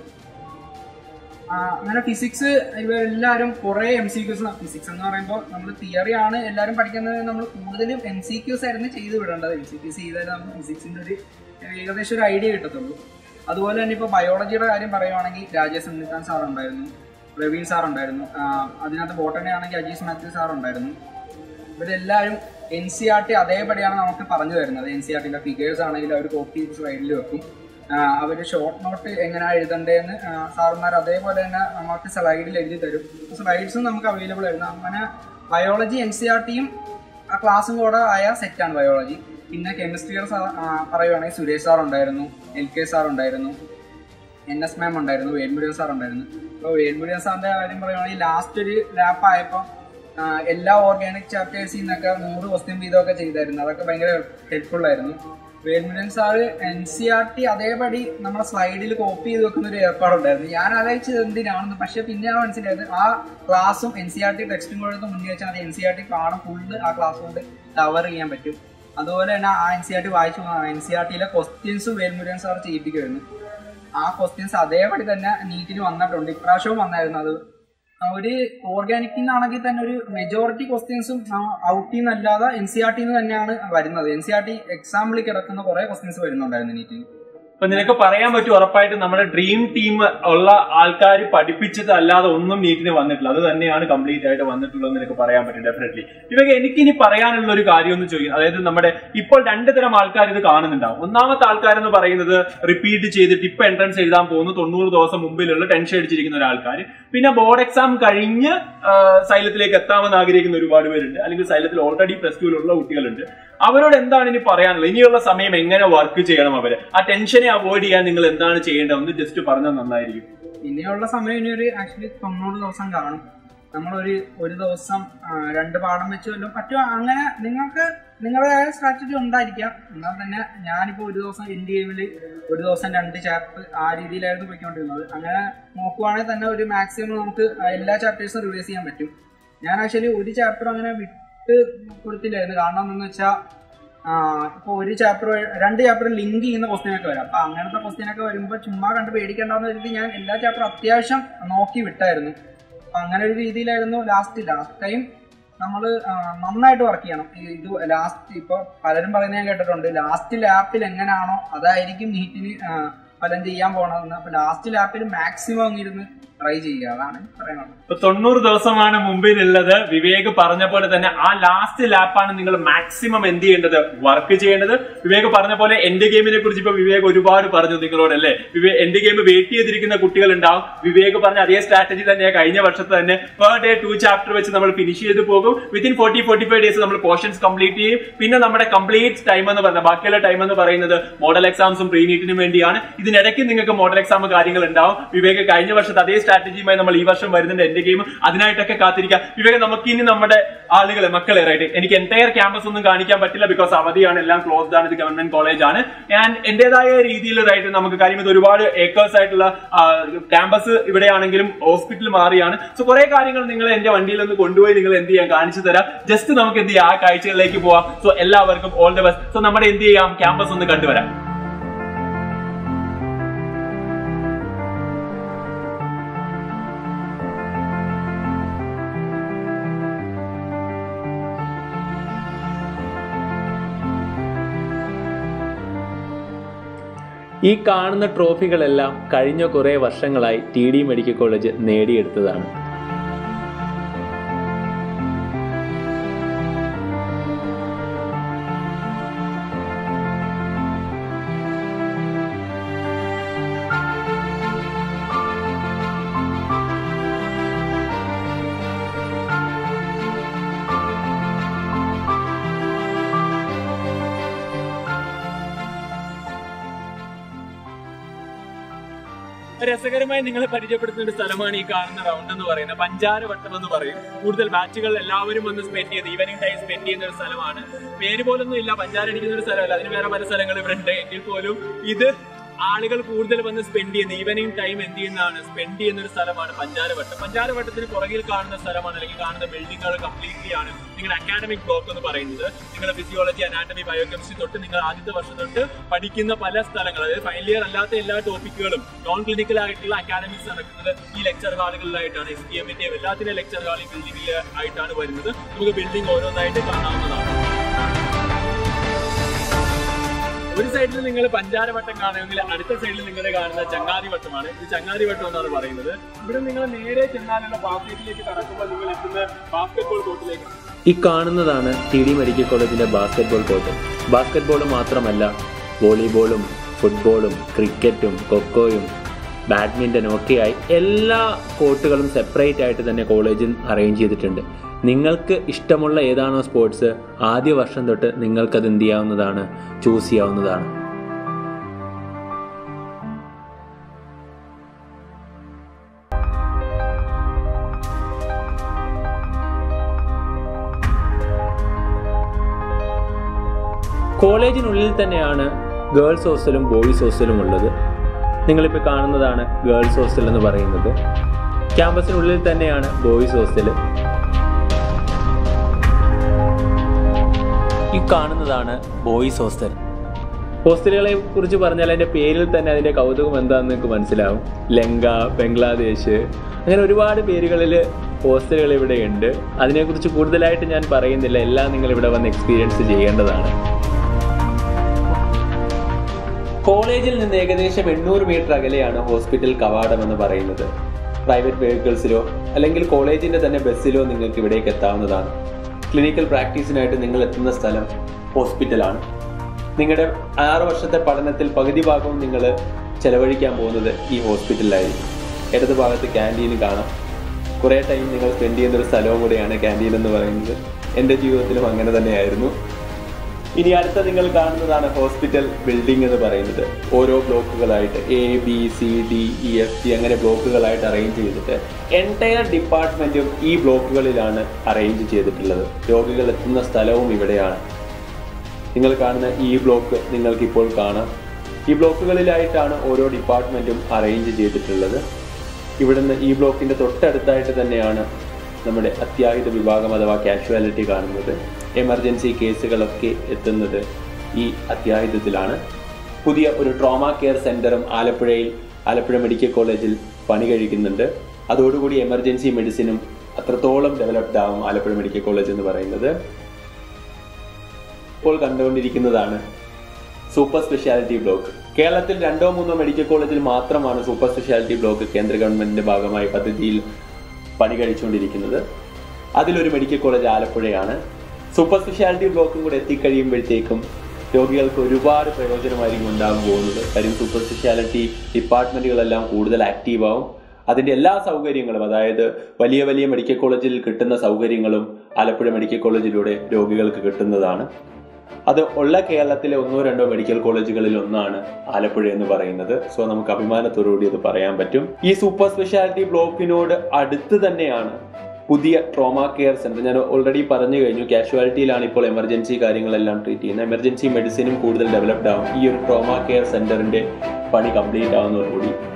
ആ, അങ്ങനെ ഫിസിക്സ് ഇവരെല്ലാവരും കുറേ എം സി ക്യൂസ് ഫിസിക്സ് എന്ന് പറയുമ്പോൾ നമ്മൾ തിയറി ആണ് എല്ലാവരും പഠിക്കുന്നത് നമ്മൾ കൂടുതലും എം സി ക്യൂസ് ആയിരുന്നു ചെയ്തു വിടേണ്ടത് എം സി ക്യൂസ് ചെയ്താൽ നമുക്ക് ഫിസിക്സിന്റെ ഒരു ഏകദേശം ഒരു ഐഡിയ കിട്ടത്തുള്ളൂ അതുപോലെ തന്നെ ഇപ്പോൾ ബയോളജിയുടെ കാര്യം പറയുവാണെങ്കിൽ രാജേഷ് ഉണ്ണിത്താൻ സാർ ഉണ്ടായിരുന്നു പ്രവീൺ സാർ ഉണ്ടായിരുന്നു ആ, അതിനകത്ത് ബോട്ടണി ആണെങ്കിൽ അജീഷ് മാത്യു സാർ ഉണ്ടായിരുന്നു ഇവരെല്ലാവരും എൻ സി ആർ ടി അതേപടിയാണ് നമുക്ക് പറഞ്ഞു തരുന്നത് എൻ സി ആർ ടിയുടെ ഫിഗേഴ്സ് ആണെങ്കിൽ അവർ കോപ്പി ചെയ്ത് സ്ലൈഡിൽ വെക്കും അവർ ഷോർട്ട് നോട്ട് എങ്ങനെയാണ് എഴുതണ്ടേന്ന് സാറുമാർ അതേപോലെ തന്നെ നമുക്ക് സ്ലൈഡിൽ എഴുതി തരും സ്ലൈഡ്സും നമുക്ക് അവൈലബിൾ ആയിരുന്നു അങ്ങനെ ബയോളജി എൻ സി ആർ ടിയും ആ ക്ലാസ്സും കൂടെ ആയ സെറ്റാണ് ബയോളജി പിന്നെ കെമിസ്ട്രിയുടെ സാർ പറയുവാണെങ്കിൽ സുരേഷ് സാർ ഉണ്ടായിരുന്നു എൽ കെ സാർ ഉണ്ടായിരുന്നു എൻ എസ് മാം ഉണ്ടായിരുന്നു വേൽമുരുകൻ സാർ ഉണ്ടായിരുന്നു അപ്പോൾ വേൽമുരുകൻ സാറിന്റെ കാര്യം പറയുവാണെങ്കിൽ ലാസ്റ്റ് ഒരു ലാപ്പ് ആയപ്പോൾ എല്ലാ ഓർഗാനിക് ചാപ്റ്റേഴ്സിൽ നിന്നൊക്കെ നൂറ് ക്വസ്റ്റ്യൻ വീതമൊക്കെ ചെയ്തായിരുന്നു അതൊക്കെ ഭയങ്കര ഹെൽപ്ഫുൾ ആയിരുന്നു Velmurugan sir N C R T അതേപടി നമ്മുടെ സ്ലൈഡിൽ കോപ്പി ചെയ്ത് വെക്കുന്ന ഒരു ഏർപ്പാടുണ്ടായിരുന്നു ഞാൻ ആലോചിച്ചത് എന്തിനാണെന്ന് പക്ഷേ പിന്നെയാണ് മനസ്സിലായത് ആ ക്ലാസ്സും എൻ സി ആർ ടി ടെക്സ്റ്റും കൂടെ മുന്നിൽ വെച്ചാൽ അത് എൻ സി ആർ ടി പാഠം ഫുള്ള് ആ ക്ലാസ് കൊണ്ട് കവർ ചെയ്യാൻ പറ്റും അതുപോലെ തന്നെ ആ എൻ സി ആർ ടി വായിച്ചു എൻ സി ആർ ടിയിലെ ക്വസ്റ്റ്യൻസും വേൽമുരുകൻ സാർ ചെയ്യിപ്പിക്കുമായിരുന്നു ആ ക്വസ്റ്റ്യൻസ് അതേപടി തന്നെ നീറ്റിന് വന്നിട്ടുണ്ട് ഇപ്രാവശ്യവും വന്നായിരുന്നു അത് ആ ഒരു ഓർഗാനിക്കിൽ നിന്നാണെങ്കിൽ തന്നെ ഒരു മെജോറിറ്റി ക്വസ്റ്റ്യൻസും ഔട്ടിൽ നിന്നല്ലാതെ എൻ സി ആർ ടിന്ന് തന്നെയാണ് വരുന്നത് എൻ സി ആർ ടി എക്സാമ്പിളിൽ കിടക്കുന്ന കുറെ ക്വസ്റ്റ്യൻസ് വരുന്നുണ്ടായിരുന്നു നീറ്റിന് അപ്പൊ നിനക്ക് പറയാൻ പറ്റും ഉറപ്പായിട്ടും നമ്മുടെ ഡ്രീം ടീം ഉള്ള ആൾക്കാർ പഠിപ്പിച്ചത് അല്ലാതെ ഒന്നും നീറ്റിന് വന്നിട്ടില്ല അത് തന്നെയാണ് കംപ്ലീറ്റ് ആയിട്ട് വന്നിട്ടുള്ളത് നിനക്ക് പറയാൻ പറ്റും ഡെഫിനറ്റ്ലി ഇവക്ക് എനിക്ക് ഇനി പറയാനുള്ള ഒരു കാര്യം ഒന്ന് ചോദിക്കും അതായത് നമ്മുടെ ഇപ്പോൾ രണ്ട് തരം ആൾക്കാർ ഇത് കാണുന്നുണ്ടാവും ഒന്നാമത്തെ ആൾക്കാരെന്ന് പറയുന്നത് റിപ്പീറ്റ് ചെയ്തിട്ട് ഇപ്പൊ എൻട്രൻസ് എഴുതാൻ പോകുന്നു തൊണ്ണൂറ് ദിവസം മുമ്പിലുള്ള ടെൻഷൻ അടിച്ചിരിക്കുന്ന ഒരാൾക്കാർ പിന്നെ ബോർഡ് എക്സാം കഴിഞ്ഞ് ആ, സൈലത്തിലേക്ക് എത്താമെന്ന് ആഗ്രഹിക്കുന്ന ഒരുപാട് പേരുണ്ട് അല്ലെങ്കിൽ സൈലത്തിൽ ഓൾറെഡി പ്ലസ് ടുവിലുള്ള കുട്ടികളുണ്ട് അവരോട് എന്താണ് ഇനി പറയാനുള്ളത് ഇനിയുള്ള സമയം എങ്ങനെ വർക്ക് ചെയ്യണം അവര് ആ ടെൻഷനെ അവോയ്ഡ് ചെയ്യാൻ നിങ്ങൾ എന്താണ് ചെയ്യേണ്ടത് ഒന്ന് ജസ്റ്റ് പറഞ്ഞാൽ നന്നായിരിക്കും ഇനിയുള്ള സമയം ഇനി ഒരു ആക്ച്വലി തൊണ്ണൂറ് ദിവസം കാണും നമ്മളൊരു ഒരു ദിവസം ആ, രണ്ട് പാഠം വെച്ച് വല്ലതും പറ്റുമോ അങ്ങനെ നിങ്ങൾക്ക് നിങ്ങളുടേതായ സ്ട്രാറ്റജി ഉണ്ടായിരിക്കാം എന്നാൽ തന്നെ ഞാനിപ്പോൾ ഒരു ദിവസം എൻ്റെ ഗെയിമിൽ ഒരു ദിവസം രണ്ട് ചാപ്റ്റർ ആ രീതിയിലായിരുന്നു പോയിക്കൊണ്ടിരുന്നത് അങ്ങനെ നോക്കുവാണെങ്കിൽ തന്നെ ഒരു മാക്സിമം നമുക്ക് എല്ലാ ചാപ്റ്റേഴ്സും റിവൈസ് ചെയ്യാൻ പറ്റും ഞാൻ ആക്ച്വലി ഒരു ചാപ്റ്റർ അങ്ങനെ വിട്ട് കൊടുത്തില്ലായിരുന്നു കാരണം എന്താണെന്ന് വെച്ചാൽ ഇപ്പോൾ ഒരു ചാപ്റ്റർ രണ്ട് ചാപ്റ്റർ ലിങ്ക് ചെയ്യുന്ന ക്വസ്റ്റ്യൻ ഒക്കെ വരാം അപ്പോൾ അങ്ങനത്തെ ക്വസ്റ്റ്യൻ ഒക്കെ വരുമ്പോൾ ചുമ്മാ കണ്ട് പേടിക്കേണ്ടെന്ന് കരുതി ഞാൻ എല്ലാ ചാപ്റ്ററും അത്യാവശ്യം നോക്കി വിട്ടായിരുന്നു അപ്പം അങ്ങനെ ഒരു രീതിയിലായിരുന്നു ലാസ്റ്റ് ലാസ്റ്റ് ടൈം നമ്മൾ നന്നായിട്ട് വർക്ക് ചെയ്യണം ഈ ഇത് ലാസ്റ്റ് ഇപ്പോൾ പലരും പറയുന്നത് ഞാൻ കേട്ടിട്ടുണ്ട് ലാസ്റ്റ് ലാപ്പിൽ എങ്ങനെയാണോ അതായിരിക്കും നീറ്റിന് ഫലം ചെയ്യാൻ പോകണമെന്ന് അപ്പോൾ ലാസ്റ്റ് ലാപ്പിൽ മാക്സിമം അങ്ങിരുന്ന് ട്രൈ ചെയ്യുക അതാണ് പറയാനുള്ളത് ഇപ്പൊ തൊണ്ണൂറ് ദിവസമാണ് മുമ്പിലുള്ളത് വിവേക് പറഞ്ഞ പോലെ തന്നെ ആ ലാസ്റ്റ് ലാപ്പാണ് നിങ്ങൾ മാക്സിമം എന്ത് ചെയ്യേണ്ടത് വർക്ക് ചെയ്യേണ്ടത് വിവേക് പറഞ്ഞ പോലെ എന്റെ ഗെയിമിനെ കുറിച്ച് ഇപ്പൊ വിവേക് ഒരുപാട് പറഞ്ഞു നിങ്ങളോട് അല്ലേ വിവേക് എന്റെ ഗെയിം വെയിറ്റ് ചെയ്തിരിക്കുന്ന കുട്ടികൾ ഉണ്ടാവും വിവേക് പറഞ്ഞ അതേ സ്ട്രാറ്റജി തന്നെ കഴിഞ്ഞ വർഷത്തെ തന്നെ പെർ ഡേ ടു ചാപ്റ്റർ വെച്ച് നമ്മൾ ഫിനിഷ് ചെയ്ത് പോകും within forty forty five days നമ്മൾ പോർഷൻസ് കംപ്ലീറ്റ് ചെയ്യും പിന്നെ നമ്മുടെ കംപ്ലീറ്റ് ടൈം എന്ന് പറഞ്ഞ ബാക്കിയുള്ള ടൈം എന്ന് പറയുന്നത് മോഡൽ എക്സാംസും പ്രീ നീറ്റിനും വേണ്ടിയാണ് ഇതിനിടയ്ക്ക് നിങ്ങൾക്ക് മോഡൽ എക്സാം കാര്യങ്ങൾ ഉണ്ടാവും വിവേക് കഴിഞ്ഞ വർഷത്തെ അതേ സ്ട്രാറ്റജിയുമായി നമ്മൾ ഈ വർഷം വരുന്നുണ്ട് എന്റെ ഗെയിം അതിനായിട്ടൊക്കെ കാത്തിരിക്കാം വിവേക് നമുക്ക് ഇനി നമ്മുടെ ആളുകളെ മക്കളെ റൈറ്റ് എനിക്ക് എൻറ്റയർ ക്യാമ്പസ് ഒന്നും കാണിക്കാൻ പറ്റില്ല ബിക്കോസ് അവധിയാണ് എല്ലാം ക്ലോസ്ഡ് ആണ് ഇത് ഗവൺമെന്റ് കോളേജ് ആണ് ഞാൻ എന്റേതായ രീതിയിൽ റൈറ്റ് നമുക്ക് കാര്യം ഇത് ഒരുപാട് ഏക്കേഴ്സ് ആയിട്ടുള്ള ക്യാമ്പസ് ഇവിടെയാണെങ്കിലും ഹോസ്പിറ്റൽ മാറിയാണ് സോ കുറെ കാര്യങ്ങൾ നിങ്ങൾ എന്റെ വണ്ടിയിൽ ഒന്ന് കൊണ്ടുപോയി നിങ്ങൾ എന്ത് ചെയ്യാം കാണിച്ചു തരാം ജസ്റ്റ് നമുക്ക് എന്ത് ചെയ്യാം ആ കാഴ്ചകളിലേക്ക് പോവാം സോ എല്ലാവർക്കും ഓൾ ദ ബെസ്റ്റ് സോ നമ്മുടെ എന്ത് ചെയ്യാം ക്യാമ്പസ് ഒന്ന് കണ്ടുവരാം ഈ കാണുന്ന ട്രോഫികളെല്ലാം കഴിഞ്ഞ കുറേ വർഷങ്ങളായി ടി ഡി മെഡിക്കൽ കോളേജ് നേടിയെടുത്തതാണ് രസകരമായി നിങ്ങളെ പരിചയപ്പെടുത്തുന്ന ഒരു സ്ഥലമാണ് ഈ കാണുന്ന റൗണ്ട് എന്ന് പറയുന്നത് പഞ്ചാരവട്ടം എന്ന് പറയും കൂടുതൽ ബാച്ചുകൾ എല്ലാവരും വന്ന് സ്പെൻഡ് ചെയ്ത് ഈവനിങ് ടൈം സ്പെൻഡ് ചെയ്യുന്ന ഒരു സ്ഥലമാണ് പേര് പോലൊന്നും ഇല്ല പഞ്ചാരടിക്കുന്ന ഒരു സ്ഥലമല്ല അതിന് വേറെ പല സ്ഥലങ്ങൾ ഇവിടെ ഉണ്ട് എങ്കിൽ പോലും ഇത് ആളുകൾ കൂടുതൽ വന്ന് സ്പെൻഡ് ചെയ്യുന്ന ഈവനിങ് ടൈം എന്ത് ചെയ്യുന്നതാണ് സ്പെൻഡ് ചെയ്യുന്ന ഒരു സ്ഥലമാണ് പഞ്ചാരവട്ടം പഞ്ചാരവട്ടത്തിന് പുറകിൽ കാണുന്ന സ്ഥലമാണ് അല്ലെങ്കിൽ കാണുന്ന ബിൽഡിങ്ങുകൾ കംപ്ലീറ്റ്ലി ആണ് നിങ്ങളുടെ അക്കാഡമിക് ബ്ലോക്ക് എന്ന് പറയുന്നത് നിങ്ങളുടെ ഫിസിയോളജി അനാറ്റമി ബയോകെമിസ്ട്രി തൊട്ട് നിങ്ങൾ ആദ്യത്തെ വർഷം തൊട്ട് പഠിക്കുന്ന പല സ്ഥലങ്ങൾ അതായത് ഫൈനൽ ഇയർ അല്ലാത്ത എല്ലാ ടോപ്പിക്കുകളും നോൺ ക്ലിനിക്കൽ ആയിട്ടുള്ള അക്കാഡമിക്സ് നടക്കുന്നത് ഈ ലെക്ചർ ഹാളുകളിലായിട്ടാണ് എസ് ഡി എമ്മിന്റെയും എല്ലാത്തിന്റെയും ലെക്ചർ ഹാളിൽ ബിൽഡിംഗിൽ ആയിട്ടാണ് വരുന്നത് നമുക്ക് ബിൽഡിംഗ് ഓരോന്നായിട്ട് കാണാവുന്നതാണ് ഒരു സൈഡിൽ നിങ്ങൾ പഞ്ചാരവട്ടം കാണുമെങ്കിൽ അടുത്ത സൈഡിൽ നിങ്ങൾ കാണുന്ന ചങ്ങാതിവട്ടമാണ് ഇത് ചങ്ങാതിവട്ടം എന്നാണ് പറയുന്നത് ഇവിടെ നിങ്ങൾ നേരെ ചെന്നാലുള്ള ബാസ്കറ്റിലേക്ക് കടക്കുമ്പോൾ നിങ്ങൾ എത്തുന്ന ബാസ്കറ്റ്ബോൾ കോർട്ടിലേക്ക് ഈ കാണുന്നതാണ് ടി ഡി മെഡിക്കൽ കോളേജിന്റെ ബാസ്കറ്റ്ബോൾ കോർട്ട് ബാസ്കറ്റ്ബോൾ മാത്രമല്ല വോളിബോളും ഫുട്ബോളും ക്രിക്കറ്റും കൊക്കോയും ബാഡ്മിൻ്റനും ഒക്കെയായി എല്ലാ കോർട്ടുകളും സെപ്പറേറ്റ് ആയിട്ട് തന്നെ കോളേജിൽ അറേഞ്ച് ചെയ്തിട്ടുണ്ട് നിങ്ങൾക്ക് ഇഷ്ടമുള്ള ഏതാണോ സ്പോർട്സ് ആദ്യ വർഷം തൊട്ട് നിങ്ങൾക്കത് എന്ത് ചെയ്യാവുന്നതാണ് ചൂസ് ചെയ്യാവുന്നതാണ് കോളേജിനുള്ളിൽ തന്നെയാണ് ഗേൾസ് ഹോസ്റ്റലും ബോയ്സ് ഹോസ്റ്റലും ഉള്ളത് നിങ്ങളിപ്പോൾ കാണുന്നതാണ് ഗേൾസ് ഹോസ്റ്റൽ എന്ന് പറയുന്നത് ക്യാമ്പസിനുള്ളിൽ തന്നെയാണ് ബോയ്സ് ഹോസ്റ്റൽ ഈ കാണുന്നതാണ് ബോയ്സ് ഹോസ്റ്റൽ ഹോസ്റ്റലുകളെ കുറിച്ച് പറഞ്ഞാൽ അതിൻ്റെ പേരിൽ തന്നെ അതിൻ്റെ കൗതുകം എന്താണെന്ന് നിങ്ങൾക്ക് മനസ്സിലാവും ലങ്ക ബംഗ്ലാദേശ് അങ്ങനെ ഒരുപാട് പേരുകളിൽ ഹോസ്റ്റലുകൾ ഇവിടെയുണ്ട് അതിനെക്കുറിച്ച് കൂടുതലായിട്ട് ഞാൻ പറയുന്നില്ല എല്ലാം നിങ്ങൾ ഇവിടെ വന്ന് എക്സ്പീരിയൻസ് ചെയ്യേണ്ടതാണ് കോളേജിൽ നിന്ന് ഏകദേശം എണ്ണൂറ് മീറ്റർ അകലെയാണ് ഹോസ്പിറ്റൽ കവാടം എന്ന് പറയുന്നത് പ്രൈവറ്റ് വെഹിക്കിൾസിലോ അല്ലെങ്കിൽ കോളേജിന്റെ തന്നെ ബസ്സിലോ നിങ്ങൾക്ക് ഇവിടേക്ക് എത്താവുന്നതാണ് ക്ലിനിക്കൽ പ്രാക്ടീസിനായിട്ട് നിങ്ങൾ എത്തുന്ന സ്ഥലം ഹോസ്പിറ്റലാണ് നിങ്ങളുടെ ആറ് വർഷത്തെ പഠനത്തിൽ പകുതി ഭാഗവും നിങ്ങൾ ചെലവഴിക്കാൻ പോകുന്നത് ഈ ഹോസ്പിറ്റലിലായിരിക്കും ഇടത് ഭാഗത്ത് ക്യാൻറ്റീൻ കാണാം കുറേ ടൈം നിങ്ങൾ സ്പെൻഡ് ചെയ്യുന്ന ഒരു സ്ഥലവും കൂടെയാണ് ക്യാൻറ്റീൻ എന്ന് പറയുന്നത് എൻ്റെ ജീവിതത്തിലും അങ്ങനെ തന്നെയായിരുന്നു ഇനി അടുത്ത നിങ്ങൾ കാണുന്നതാണ് ഹോസ്പിറ്റൽ ബിൽഡിംഗ് എന്ന് പറയുന്നത് ഓരോ ബ്ലോക്കുകളായിട്ട് A B C D E F G അങ്ങനെ ബ്ലോക്കുകളായിട്ട് അറേഞ്ച് ചെയ്തിട്ട് എൻറ്റയർ ഡിപ്പാർട്ട്മെൻറ്റും ഈ ബ്ലോക്കുകളിലാണ് അറേഞ്ച് ചെയ്തിട്ടുള്ളത് രോഗികൾ എത്തുന്ന സ്ഥലവും ഇവിടെയാണ് നിങ്ങൾ കാണുന്ന ഈ ബ്ലോക്ക് നിങ്ങൾക്കിപ്പോൾ കാണാം ഈ ബ്ലോക്കുകളിലായിട്ടാണ് ഓരോ ഡിപ്പാർട്ട്മെൻറ്റും അറേഞ്ച് ചെയ്തിട്ടുള്ളത് ഇവിടുന്ന് ഈ ബ്ലോക്കിൻ്റെ തൊട്ടടുത്തായിട്ട് തന്നെയാണ് നമ്മുടെ അത്യാഹിത വിഭാഗം അഥവാ കാഷ്വാലിറ്റി കാണുന്നത് എമർജൻസി കേസുകളൊക്കെ എത്തുന്നത് ഈ അത്യാഹിതത്തിലാണ് പുതിയ ഒരു ട്രോമ കെയർ സെന്ററും ആലപ്പുഴയിൽ ആലപ്പുഴ മെഡിക്കൽ കോളേജിൽ പണി കഴിക്കുന്നുണ്ട് അതോടുകൂടി എമർജൻസി മെഡിസിനും അത്രത്തോളം ഡെവലപ്ഡ് ആവും ആലപ്പുഴ മെഡിക്കൽ കോളേജ് എന്ന് പറയുന്നത് ഇപ്പോൾ കണ്ടുകൊണ്ടിരിക്കുന്നതാണ് സൂപ്പർ സ്പെഷ്യാലിറ്റി ബ്ലോക്ക് കേരളത്തിൽ രണ്ടോ മൂന്നോ മെഡിക്കൽ കോളേജിൽ മാത്രമാണ് സൂപ്പർ സ്പെഷ്യാലിറ്റി ബ്ലോക്ക് കേന്ദ്ര ഗവൺമെന്റിന്റെ ഭാഗമായി പദ്ധതിയിൽ പണി കഴിച്ചുകൊണ്ടിരിക്കുന്നത് അതിലൊരു മെഡിക്കൽ കോളേജ് ആലപ്പുഴയാണ് സൂപ്പർ സ്പെഷ്യാലിറ്റി ബ്ലോക്കും കൂടെ എത്തിക്കഴിയുമ്പോഴത്തേക്കും രോഗികൾക്ക് ഒരുപാട് പ്രയോജനമായിരിക്കും ഉണ്ടാകാൻ പോകുന്നത് കാര്യം സൂപ്പർ സ്പെഷ്യാലിറ്റി ഡിപ്പാർട്ട്മെന്റുകളെല്ലാം കൂടുതൽ ആക്റ്റീവ് ആവും അതിന്റെ എല്ലാ സൗകര്യങ്ങളും അതായത് വലിയ വലിയ മെഡിക്കൽ കോളേജിൽ കിട്ടുന്ന സൗകര്യങ്ങളും ആലപ്പുഴ മെഡിക്കൽ കോളേജിലൂടെ രോഗികൾക്ക് കിട്ടുന്നതാണ് അത് ഉള്ള കേരളത്തിലെ ഒന്നോ രണ്ടോ മെഡിക്കൽ കോളേജുകളിൽ ഒന്നാണ് ആലപ്പുഴ എന്ന് പറയുന്നത് സോ നമുക്ക് അഭിമാനത്തോടുകൂടി അത് പറയാൻ പറ്റും ഈ സൂപ്പർ സ്പെഷ്യാലിറ്റി ബ്ലോക്കിനോട് അടുത്ത് തന്നെയാണ് പുതിയ ട്രോമ കെയർ സെന്റർ ഞാൻ ഓൾറെഡി പറഞ്ഞു കഴിഞ്ഞു കാഷ്വാലിറ്റിയിലാണ് ഇപ്പോൾ എമർജൻസി കാര്യങ്ങളെല്ലാം ട്രീറ്റ് ചെയ്യുന്നത് എമർജൻസി മെഡിസിനും കൂടുതൽ ഡെവലപ്ഡ് ആവും ഈ ഒരു ട്രോമ കെയർ സെന്ററിന്റെ പണി കംപ്ലീറ്റ് ആവുന്നതോടുകൂടി